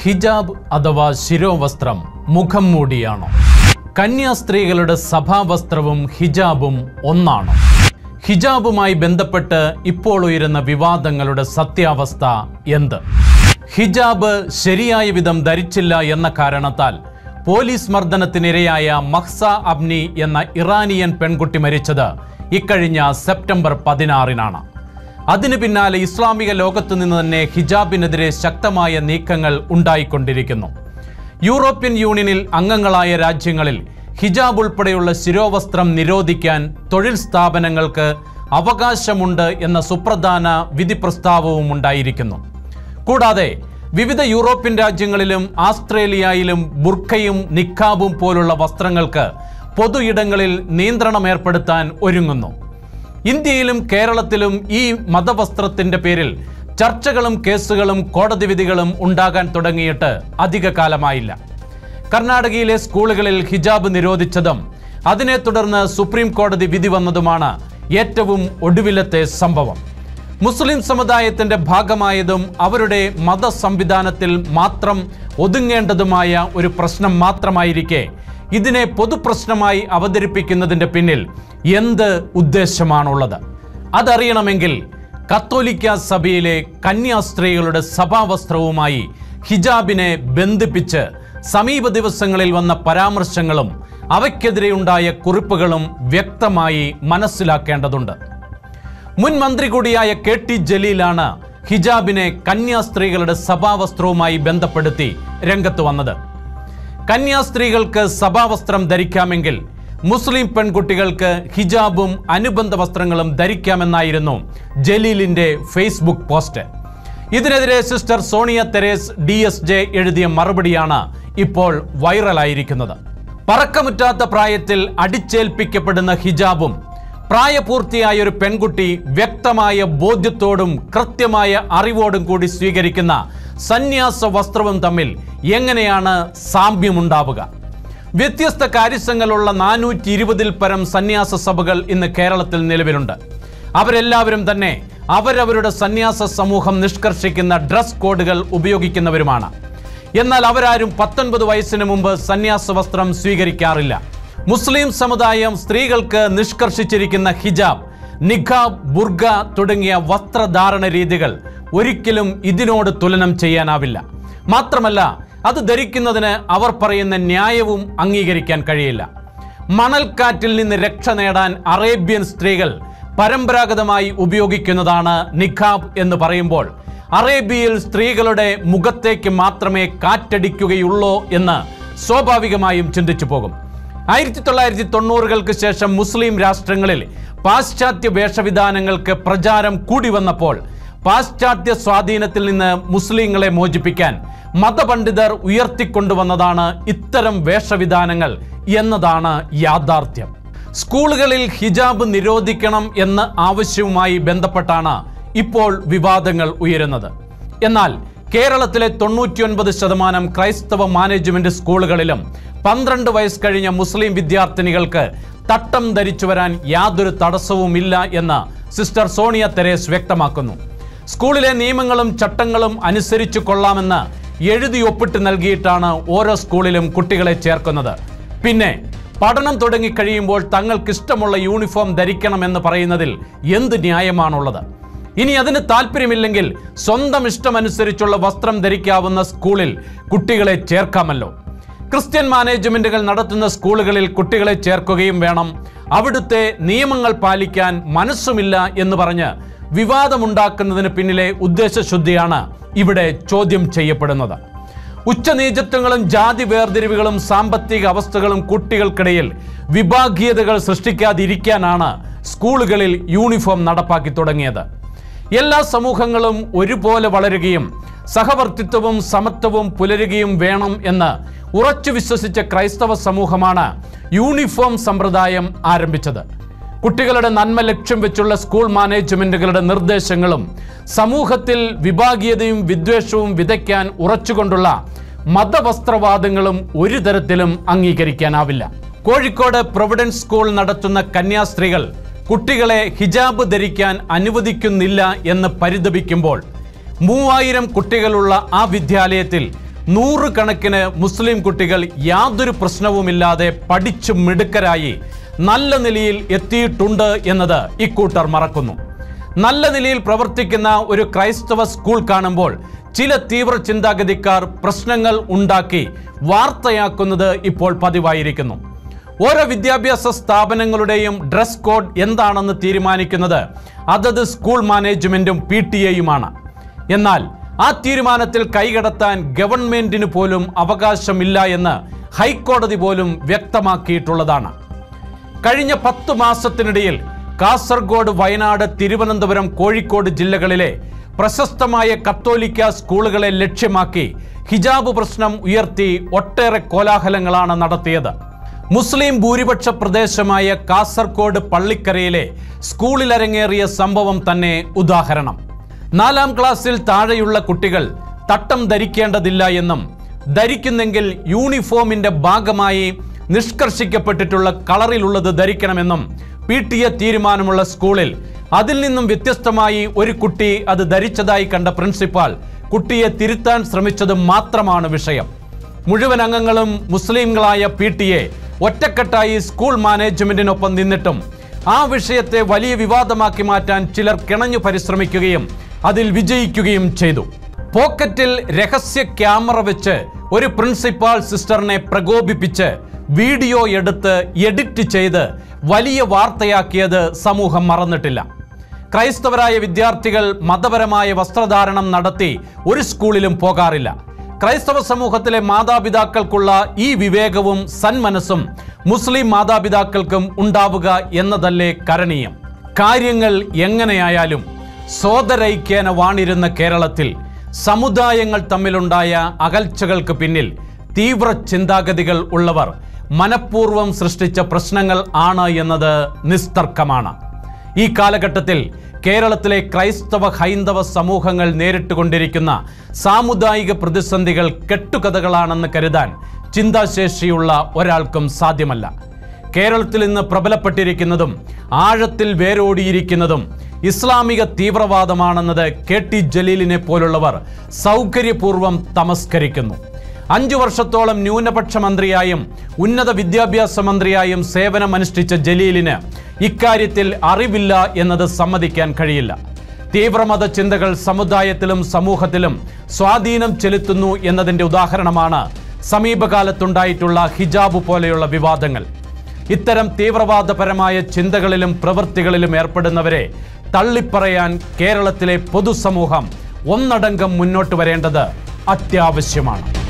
ഹിജാബ് അഥവാ ശിരോവസ്ത്രം മുഖം മൂടിയാണോ കന്യാസ്ത്രീകളുടെ സഭാവസ്ത്രവും ഹിജാബും ഒന്നാണോ ഹിജാബുമായി ബന്ധപ്പെട്ട് ഇപ്പോൾ ഉയരുന്ന വിവാദങ്ങളുടെ സത്യാവസ്ഥ എന്ത് ഹിജാബ് ശരിയായ വിധം ധരിച്ചില്ല എന്ന കാരണത്താൽ പോലീസ് മർദ്ദനത്തിനിരയായ മഹ്സ അബ്നി എന്ന ഇറാനിയൻ പെൺകുട്ടി മരിച്ചത് ഇക്കഴിഞ്ഞ സെപ്റ്റംബർ പതിനാറിനാണ് അതിനു പിന്നാലെ ഇസ്ലാമിക ലോകത്തു നിന്ന് തന്നെ ഹിജാബിനെതിരെ ശക്തമായ നീക്കങ്ങൾ ഉണ്ടായിക്കൊണ്ടിരിക്കുന്നു യൂറോപ്യൻ യൂണിയനിൽ അംഗങ്ങളായ രാജ്യങ്ങളിൽ ഹിജാബ് ഉൾപ്പെടെയുള്ള ശിരോവസ്ത്രം നിരോധിക്കാൻ തൊഴിൽ സ്ഥാപനങ്ങൾക്ക് അവകാശമുണ്ട് എന്ന സുപ്രധാന വിധി പ്രസ്താവവും ഉണ്ടായിരിക്കുന്നു കൂടാതെ വിവിധ യൂറോപ്യൻ രാജ്യങ്ങളിലും ആസ്ട്രേലിയയിലും ബുർഖയും നിക്കാബും പോലുള്ള വസ്ത്രങ്ങൾക്ക് പൊതു ഇടങ്ങളിൽ നിയന്ത്രണം ഏർപ്പെടുത്താൻ ഒരുങ്ങുന്നു ഇന്ത്യയിലും കേരളത്തിലും ഈ മതവസ്ത്രത്തിന്റെ പേരിൽ ചർച്ചകളും കേസുകളും കോടതി വിധികളും ഉണ്ടാകാൻ തുടങ്ങിയിട്ട് അധിക കാലമായില്ല കർണാടകയിലെ സ്കൂളുകളിൽ ഹിജാബ് നിരോധിച്ചതും അതിനെ തുടർന്ന് സുപ്രീം കോടതി വിധി വന്നതുമാണ് ഏറ്റവും ഒടുവിലത്തെ സംഭവം മുസ്ലിം സമുദായത്തിന്റെ ഭാഗമായതും അവരുടെ മത സംവിധാനത്തിൽ മാത്രം ഒതുങ്ങേണ്ടതുമായ ഒരു പ്രശ്നം മാത്രമായിരിക്കെ ഇതിനെ പൊതുപ്രശ്നമായി അവതരിപ്പിക്കുന്നതിന്റെ പിന്നിൽ എന്ത് ഉദ്ദേശമാണുള്ളത് അതറിയണമെങ്കിൽ കത്തോലിക്ക സഭയിലെ കന്യാസ്ത്രീകളുടെ സഭാവസ്ത്രവുമായി ഹിജാബിനെ ബന്ധിപ്പിച്ച് സമീപ ദിവസങ്ങളിൽ വന്ന പരാമർശങ്ങളും അവയ്ക്കെതിരെയുണ്ടായ കുറിപ്പുകളും വ്യക്തമായി മനസ്സിലാക്കേണ്ടതുണ്ട് മുൻ മന്ത്രി കൂടിയായ കെ ടി ജലീലാണ് ഹിജാബിനെ കന്യാസ്ത്രീകളുടെ സഭാവസ്ത്രവുമായി ബന്ധപ്പെടുത്തി രംഗത്ത് വന്നത് കന്യാസ്ത്രീകൾക്ക് സഭാവസ്ത്രം ധരിക്കാമെങ്കിൽ മുസ്ലിം പെൺകുട്ടികൾക്ക് ഹിജാബും അനുബന്ധ വസ്ത്രങ്ങളും ധരിക്കാമെന്നായിരുന്നു ജലീലിന്റെ ഫേസ്ബുക്ക് പോസ്റ്റ് ഇതിനെതിരെ sister Sonia Theres D S J എഴുതിയ മറുപടിയാണ് ഇപ്പോൾ വൈറലായിരിക്കുന്നത് പറക്കമുറ്റാത്ത പ്രായത്തിൽ അടിച്ചേൽപ്പിക്കപ്പെടുന്ന ഹിജാബും പ്രായപൂർത്തിയായ ഒരു പെൺകുട്ടി വ്യക്തമായ ബോധ്യത്തോടും കൃത്യമായ അറിവോടും കൂടി സ്വീകരിക്കുന്ന സന്യാസ വസ്ത്രവും തമ്മിൽ എങ്ങനെയാണ് സാമ്യമുണ്ടാവുക വ്യത്യസ്ത കാര്യസങ്ങളുള്ള നാനൂറ്റി ഇരുപതിൽ പരം സന്യാസ സഭകൾ ഇന്ന് കേരളത്തിൽ നിലവിലുണ്ട് അവരെല്ലാവരും തന്നെ അവരവരുടെ സന്യാസ സമൂഹം നിഷ്കർഷിക്കുന്ന ഡ്രസ് കോഡുകൾ ഉപയോഗിക്കുന്നവരുമാണ് എന്നാൽ അവരാരും പത്തൊൻപത് വയസ്സിന് മുമ്പ് സന്യാസ വസ്ത്രം സ്വീകരിക്കാറില്ല മുസ്ലിം സമുദായം സ്ത്രീകൾക്ക് നിഷ്കർഷിച്ചിരിക്കുന്ന ഹിജാബ് നിഖാബ് ബുർഗ തുടങ്ങിയ വസ്ത്രധാരണ രീതികൾ ഒരിക്കലും ഇതിനോട് തുലനം ചെയ്യാനാവില്ല മാത്രമല്ല അത് ധരിക്കുന്നതിന് അവർ പറയുന്ന ന്യായവും അംഗീകരിക്കാൻ കഴിയില്ല മണൽക്കാറ്റിൽ നിന്ന് രക്ഷ നേടാൻ അറേബ്യൻ സ്ത്രീകൾ പരമ്പരാഗതമായി ഉപയോഗിക്കുന്നതാണ് നിഖാബ് എന്ന് പറയുമ്പോൾ അറേബ്യയിൽ സ്ത്രീകളുടെ മുഖത്തേക്ക് മാത്രമേ കാറ്റടിക്കുകയുള്ളൂ എന്ന് സ്വാഭാവികമായും ചിന്തിച്ചു പോകും ആയിരത്തി തൊള്ളായിരത്തി തൊണ്ണൂറുകൾക്ക് ശേഷം മുസ്ലിം രാഷ്ട്രങ്ങളിൽ പാശ്ചാത്യ വേഷവിധാനങ്ങൾക്ക് പ്രചാരം കൂടി വന്നപ്പോൾ പാശ്ചാത്യ സ്വാധീനത്തിൽ നിന്ന് മുസ്ലിങ്ങളെ മോചിപ്പിക്കാൻ മതപണ്ഡിതർ ഉയർത്തിക്കൊണ്ടുവന്നതാണ് ഇത്തരം വേഷവിധാനങ്ങൾ എന്നതാണ് യാഥാർത്ഥ്യം സ്കൂളുകളിൽ ഹിജാബ് നിരോധിക്കണം എന്ന ആവശ്യവുമായി ബന്ധപ്പെട്ടാണ് ഇപ്പോൾ വിവാദങ്ങൾ ഉയരുന്നത് എന്നാൽ കേരളത്തിലെ തൊണ്ണൂറ്റിയൊൻപത് ശതമാനം ക്രൈസ്തവ മാനേജ്മെന്റ് സ്കൂളുകളിലും പന്ത്രണ്ട് വയസ്സ് കഴിഞ്ഞ മുസ്ലിം വിദ്യാർത്ഥിനികൾക്ക് തട്ടം ധരിച്ചു വരാൻ യാതൊരു തടസ്സവുമില്ല എന്ന് സിസ്റ്റർ സോണിയ തെരേസ് വ്യക്തമാക്കുന്നു സ്കൂളിലെ നിയമങ്ങളും ചട്ടങ്ങളും അനുസരിച്ചു കൊള്ളാമെന്ന് എഴുതി ഒപ്പിട്ട് നൽകിയിട്ടാണ് ഓരോ സ്കൂളിലും കുട്ടികളെ ചേർക്കുന്നത് പിന്നെ പഠനം തുടങ്ങിക്കഴിയുമ്പോൾ തങ്ങൾക്കിഷ്ടമുള്ള യൂണിഫോം ധരിക്കണമെന്ന് പറയുന്നതിൽ എന്ത് ന്യായമാണുള്ളത് ഇനി അതിന് താല്പര്യമില്ലെങ്കിൽ സ്വന്തം ഇഷ്ടമനുസരിച്ചുള്ള വസ്ത്രം ധരിക്കാവുന്ന സ്കൂളിൽ കുട്ടികളെ ചേർക്കാമല്ലോ ക്രിസ്ത്യൻ മാനേജ്മെന്റുകൾ നടത്തുന്ന സ്കൂളുകളിൽ കുട്ടികളെ ചേർക്കുകയും വേണം അവിടുത്തെ നിയമങ്ങൾ പാലിക്കാൻ മനസ്സുമില്ല എന്ന് പറഞ്ഞ് വിവാദമുണ്ടാക്കുന്നതിന് പിന്നിലെ ഉദ്ദേശശുദ്ധിയാണ് ഇവിടെ ചോദ്യം ചെയ്യപ്പെടുന്നത് ഉച്ചനീചത്വങ്ങളും ജാതി വേർതിരിവുകളും സാമ്പത്തിക അവസ്ഥകളും കുട്ടികൾക്കിടയിൽ വിഭാഗീയതകൾ സൃഷ്ടിക്കാതിരിക്കാനാണ് സ്കൂളുകളിൽ യൂണിഫോം നടപ്പാക്കി തുടങ്ങിയത് എല്ലാ സമൂഹങ്ങളും ഒരുപോലെ വളരുകയും സഹവർത്തിത്വവും സമത്വവും പുലരുകയും വേണം എന്ന് ഉറച്ചു വിശ്വസിച്ച ക്രൈസ്തവ സമൂഹമാണ് യൂണിഫോം സമ്പ്രദായം ആരംഭിച്ചത് കുട്ടികളുടെ നന്മ ലക്ഷ്യം വെച്ചുള്ള സ്കൂൾ മാനേജ്മെന്റുകളുടെ നിർദ്ദേശങ്ങളും സമൂഹത്തിൽ വിഭാഗീയതയും വിദ്വേഷവും വിതയ്ക്കാൻ ഉറച്ചുകൊണ്ടുള്ള മതവസ്ത്രവാദങ്ങളും ഒരു തരത്തിലും അംഗീകരിക്കാനാവില്ല കോഴിക്കോട് പ്രൊവിഡൻസ് സ്കൂൾ നടത്തുന്ന കന്യാസ്ത്രീകൾ കുട്ടികളെ ഹിജാബ് ധരിക്കാൻ അനുവദിക്കുന്നില്ല എന്ന് പരിതപിക്കുമ്പോൾ മൂവായിരം കുട്ടികളുള്ള ആ വിദ്യാലയത്തിൽ നൂറുകണക്കിന് മുസ്ലിം കുട്ടികൾ യാതൊരു പ്രശ്നവുമില്ലാതെ പഠിച്ചു മിടുക്കരായി നല്ല നിലയിൽ എത്തിയിട്ടുണ്ട് എന്നത് ഇക്കൂട്ടർ മറക്കുന്നു നല്ല നിലയിൽ പ്രവർത്തിക്കുന്ന ഒരു ക്രൈസ്തവ സ്കൂൾ കാണുമ്പോൾ ചില തീവ്ര ചിന്താഗതിക്കാർ പ്രശ്നങ്ങൾ ഉണ്ടാക്കി വാർത്തയാക്കുന്നത് ഇപ്പോൾ പതിവായിരിക്കുന്നു ഓരോ വിദ്യാഭ്യാസ സ്ഥാപനങ്ങളുടെയും ഡ്രസ് കോഡ് എന്താണെന്ന് തീരുമാനിക്കുന്നത് അതത് സ്കൂൾ മാനേജ്മെന്റും പി ടി എയുമാണ് എന്നാൽ ആ തീരുമാനത്തിൽ കൈകടത്താൻ ഗവൺമെന്റിന് പോലും അവകാശമില്ല എന്ന് ഹൈക്കോടതി പോലും വ്യക്തമാക്കിയിട്ടുള്ളതാണ് കഴിഞ്ഞ പത്ത് മാസത്തിനിടയിൽ കാസർഗോഡ് വയനാട് തിരുവനന്തപുരം കോഴിക്കോട് ജില്ലകളിലെ പ്രശസ്തമായ കത്തോലിക്ക സ്കൂളുകളെ ലക്ഷ്യമാക്കി ഹിജാബ് പ്രശ്നം ഉയർത്തി ഒട്ടേറെ കോലാഹലങ്ങളാണ് നടത്തിയത് മുസ്ലിം ഭൂരിപക്ഷ പ്രദേശമായ കാസർഗോഡ് പള്ളിക്കരയിലെ സ്കൂളിൽ അരങ്ങേറിയ സംഭവം തന്നെ ഉദാഹരണം നാലാം ക്ലാസ്സിൽ താഴെയുള്ള കുട്ടികൾ തട്ടം ധരിക്കേണ്ടതില്ല എന്നും ധരിക്കുന്നെങ്കിൽ യൂണിഫോമിന്റെ ഭാഗമായി നിഷ്കർഷിക്കപ്പെട്ടിട്ടുള്ള കളറിലുള്ളത് ധരിക്കണമെന്നും പി ടി എ തീരുമാനമുള്ള സ്കൂളിൽ അതിൽ നിന്നും വ്യത്യസ്തമായി ഒരു കുട്ടി അത് ധരിച്ചതായി കണ്ട പ്രിൻസിപ്പാൾ കുട്ടിയെ തിരുത്താൻ ശ്രമിച്ചത് മാത്രമാണ് വിഷയം മുഴുവൻ അംഗങ്ങളും മുസ്ലിംകളായ പി ടി എ ഒറ്റക്കെട്ടായി സ്കൂൾ മാനേജ്മെന്റിനൊപ്പം നിന്നിട്ടും ആ വിഷയത്തെ വലിയ വിവാദമാക്കി മാറ്റാൻ ചിലർ കിണഞ്ഞു പരിശ്രമിക്കുകയും അതിൽ വിജയിക്കുകയും ചെയ്തു പോക്കറ്റിൽ രഹസ്യ ക്യാമറ വെച്ച് ഒരു പ്രിൻസിപ്പാൾ സിസ്റ്ററിനെ പ്രകോപിപ്പിച്ച് വീഡിയോ എടുത്ത് എഡിറ്റ് ചെയ്ത് വലിയ വാർത്തയാക്കിയത് സമൂഹം മറന്നിട്ടില്ല ക്രൈസ്തവരായ വിദ്യാർത്ഥികൾ മതപരമായ വസ്ത്രധാരണം നടത്തി ഒരു സ്കൂളിലും പോകാറില്ല ക്രൈസ്തവ സമൂഹത്തിലെ മാതാപിതാക്കൾക്കുള്ള ഈ വിവേകവും സന്മനസ്സും മുസ്ലിം മാതാപിതാക്കൾക്കും ഉണ്ടാവുക എന്നതല്ലേ കരണീയം കാര്യങ്ങൾ എങ്ങനെയായാലും സോദരൈക്യേന വാണിരുന്ന കേരളത്തിൽ സമുദായങ്ങൾ തമ്മിലുണ്ടായ അകൽച്ചകൾക്ക് പിന്നിൽ തീവ്ര ചിന്താഗതികൾ ഉള്ളവർ മനഃപൂർവ്വം സൃഷ്ടിച്ച പ്രശ്നങ്ങൾ ആണ് എന്നത് നിസ്തർക്കമാണ് ഈ കാലഘട്ടത്തിൽ കേരളത്തിലെ ക്രൈസ്തവ ഹൈന്ദവ സമൂഹങ്ങൾ നേരിട്ടുകൊണ്ടിരിക്കുന്ന സാമുദായിക പ്രതിസന്ധികൾ കെട്ടുകഥകളാണെന്ന് കരുതാൻ ചിന്താശേഷിയുള്ള ഒരാൾക്കും സാധ്യമല്ല കേരളത്തിൽ ഇന്ന് പ്രബലപ്പെട്ടിരിക്കുന്നതും ആഴത്തിൽ വേരോടിയിരിക്കുന്നതും ഇസ്ലാമിക തീവ്രവാദമാണെന്നത് കെ ടി ജലീലിനെ പോലുള്ളവർ സൗകര്യപൂർവ്വം തമസ്കരിക്കുന്നു അഞ്ചു വർഷത്തോളം ന്യൂനപക്ഷ മന്ത്രിയായും ഉന്നത വിദ്യാഭ്യാസ മന്ത്രിയായും സേവനമനുഷ്ഠിച്ച ജലീലിന് ഇക്കാര്യത്തിൽ അറിവില്ല എന്നത് സമ്മതിക്കാൻ കഴിയില്ല തീവ്രമത ചിന്തകൾ സമുദായത്തിലും സമൂഹത്തിലും സ്വാധീനം ചെലുത്തുന്നു എന്നതിൻ്റെ ഉദാഹരണമാണ് സമീപകാലത്തുണ്ടായിട്ടുള്ള ഹിജാബ് പോലെയുള്ള വിവാദങ്ങൾ ഇത്തരം തീവ്രവാദപരമായ ചിന്തകളിലും പ്രവൃത്തികളിലും ഏർപ്പെടുന്നവരെ തള്ളിപ്പറയാൻ കേരളത്തിലെ പൊതുസമൂഹം ഒന്നടങ്കം മുന്നോട്ട് വരേണ്ടത് അത്യാവശ്യമാണ്